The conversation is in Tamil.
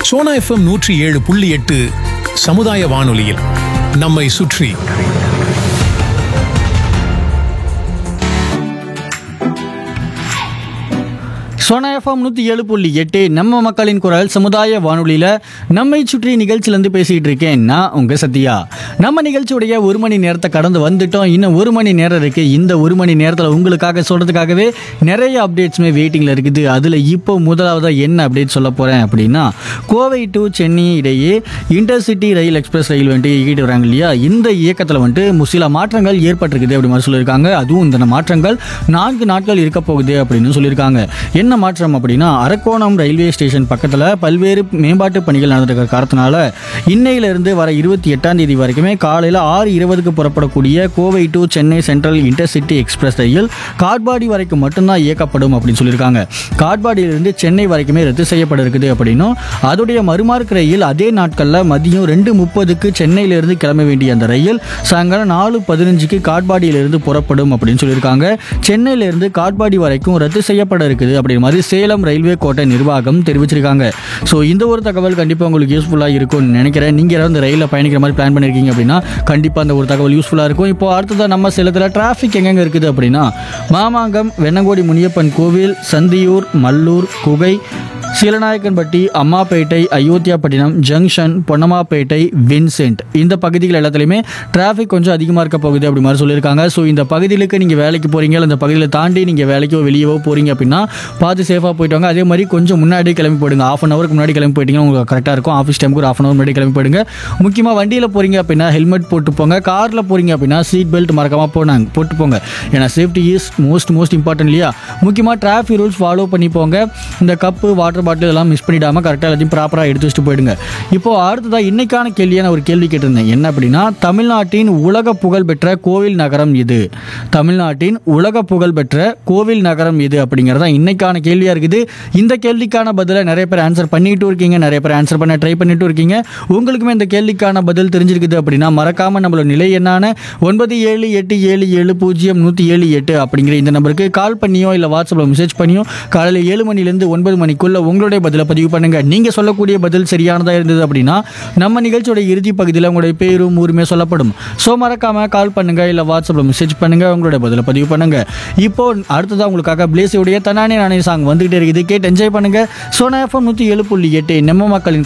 சோனா எஃப்எம் நூற்றி ஏழு புள்ளி எட்டு சமுதாய வானொலியில் நம்மை சுற்றி சோனா எஃப்எம் நூற்றி ஏழு புள்ளி எட்டு நம்ம மக்களின் குரல் சமுதாய வானொலியில் நம்மை சுற்றி நிகழ்ச்சியிலேருந்து பேசிகிட்டு இருக்கேன் நான் உங்கள் சத்யா நம்ம நிகழ்ச்சியுடைய ஒரு மணி நேரத்தை கடந்து வந்துட்டோம் இன்னும் ஒரு மணி நேரம் இருக்குது இந்த ஒரு மணி நேரத்தில் உங்களுக்காக சொல்கிறதுக்காகவே நிறைய அப்டேட்ஸுமே வெயிட்டிங்கில் இருக்குது அதில் இப்போ முதலாவதாக என்ன அப்டேட் சொல்ல போகிறேன் அப்படின்னா கோவை டு சென்னை இடையே இன்டர்சிட்டி ரயில் எக்ஸ்பிரஸ் ரயில் வந்துட்டு இயக்கிட்டு வராங்க இல்லையா இந்த இயக்கத்தில் வந்துட்டு சில மாற்றங்கள் ஏற்பட்டிருக்குது அப்படி மாதிரி சொல்லியிருக்காங்க அதுவும் இந்த மாற்றங்கள் நான்கு நாட்கள் இருக்க போகுது அப்படின்னு சொல்லியிருக்காங்க என்ன மாற்றம் அப்படின்னா அரக்கோணம் ரயில்வே ஸ்டேஷன் பக்கத்தில் பல்வேறு மேம்பாட்டு பணிகள் நடந்திருக்கிற காரணத்தினால இன்னையிலிருந்து வர இருபத்தி எட்டாம் தேதி வரைக்குமே காலையில் ஆறு இருபதுக்கு புறப்படக்கூடிய Kovai to Chennai central intercity express ரயில் காட்பாடி வரைக்கும் மட்டும்தான் இயக்கப்படும் அப்படின்னு சொல்லியிருக்காங்க காட்பாடியிலிருந்து சென்னை வரைக்குமே ரத்து செய்யப்பட இருக்குது அப்படின்னும் அதோடைய மறுமார்க் ரயில் அதே நாட்களில் மதியம் ரெண்டு முப்பதுக்கு சென்னையிலிருந்து கிளம்ப வேண்டிய அந்த ரயில் சாயங்காலம் நாலு பதினஞ்சுக்கு காட்பாடியிலிருந்து புறப்படும் அப்படின்னு சொல்லியிருக்காங்க சென்னையிலிருந்து காட்பாடி வரைக்கும் ரத்து செய்யப்பட இருக்குது அப்படிங்கிற மாதிரி சேலம் ரயில்வே கோட்டை நிர்வாகம் தெரிவிச்சிருக்காங்க ஸோ இந்த ஒரு தகவல் கண்டிப்பாக உங்களுக்கு யூஸ்ஃபுல்லாக இருக்கும்னு நினைக்கிறேன் நீங்கள் யாராவது ரயிலில் பயணிக்கிற மாதிரி பிளான் பண்ணியிருக்கீங்க அப்படின்னா கண்டிப்பாக அந்த ஒரு தகவல் யூஸ்ஃபுல்லாக இருக்கும் இப்போ அடுத்ததாக நம்ம சேலத்தில் டிராஃபிக் எங்கெங்கே இருக்குது அப்படின்னா மாமாங்கம் வெண்ணங்கோடி முனியப்பன் கோவில் சந்தியூர் மல்லூர் குகை சீலநாயக்கன்பட்டி அம்மாப்பேட்டை அயோத்தியாப்பட்டினம் ஜங்ஷன் பொன்னம்மாப்பேட்டை வின்சென்ட் இந்த பகுதிகள் எல்லாத்துலேயுமே டிராஃபிக் கொஞ்சம் அதிகமாக இருக்க போகுது அப்படி மாதிரி சொல்லியிருக்காங்க ஸோ இந்த பகுதிகளுக்கு நீங்கள் வேலைக்கு போகிறீங்க இல்லை இந்த பகுதியில் தாண்டி நீங்கள் வேலைக்கோ வெளியவோ போகிறீங்க அப்படின்னா பார்த்து சேஃபாக போயிட்டு வாங்க அதே மாதிரி கொஞ்சம் முன்னாடி கிளம்பி போயிடுங்க ஆஃப் அன் ஹவருக்கு முன்னாடி கிளம்பி போயிட்டீங்கன்னா உங்களுக்கு கரெக்டாக இருக்கும் ஆஃபீஸ் டைமுக்கு ஒரு ஆஃப் அன் ஹவர் முன்னாடி கிளம்பி போயிடுங்க முக்கியமாக வண்டியில் போகிறீங்க அப்படின்னா ஹெல்மெட் போட்டு போங்க காரில் போகிறீங்க அப்படின்னா சீட் பெல்ட் மறக்காமல் போனாங்க போட்டு போங்க ஏன்னா safety is most most important இல்லையா முக்கியமாக டிராஃபிக் ரூல்ஸ் ஃபாலோ பண்ணி போங்க இந்த கப்பு வாட்டர் பாட்டில் எல்லாம் மிஸ் பண்ணிடாமல் கரெக்டாக எல்லாத்தையும் ப்ராப்பராக எடுத்து வச்சுட்டு போயிடுங்க இப்போ அடுத்ததாக இன்னைக்கான கேள்வியை நான் ஒரு கேள்வி கேட்டிருந்தேன் என்ன அப்படின்னா தமிழ்நாட்டின் உலக புகழ்பெற்ற கோவில் நகரம் இது தமிழ்நாட்டின் உலக புகழ்பெற்ற கோவில் நகரம் இது அப்படிங்கிறது தான் இன்னைக்கான கேள்வியாக இருக்குது இந்த கேள்விக்கான பதிலை நிறைய பேர் ஆன்சர் பண்ணிட்டு இருக்கீங்க நிறைய பேர் ஆன்சர் பண்ண ட்ரை பண்ணிட்டு இருக்கீங்க உங்களுக்குமே இந்த கேள்விக்கான பதில் தெரிஞ்சிருக்குது அப்படின்னா மறக்காம நம்மளோட நிலை என்னான ஒன்பது ஏழு எட்டு ஏழு ஏழு பூஜ்ஜியம் நூற்றி ஏழு எட்டு அப்படிங்கிற இந்த நம்பருக்கு கால் பண்ணியோ இல்லை வாட்ஸ்அப்பில் மெசேஜ் பண்ணியோ காலையில் ஏழு மணிலேருந்து ஒன்பது மணிக்குள்ள உங்களுடைய பதிலை பதிவு பண்ணுங்க நீங்கள் சொல்லக்கூடிய பதில் சரியானதாக இருந்தது அப்படின்னா நம்ம நிகழ்ச்சியோட இறுதி பகுதியில் உங்களுடைய பேரும் ஊருமே சொல்லப்படும் ஸோ மறக்காம கால் பண்ணுங்க இல்லை வாட்ஸ்அப்பில் மெசேஜ் பண்ணுங்க உங்களுடைய பதிலை பதிவு பண்ணுங்க இப்போ அடுத்ததாக உங்களுக்காக பிளேஸுடைய தனானே நானே சாங் வந்துகிட்டே இருக்குது கேட்டு என்ஜாய் பண்ணுங்க சோனா எஃப்எம் நூற்றி ஏழு புள்ளி எட்டு நம்ம மக்களின்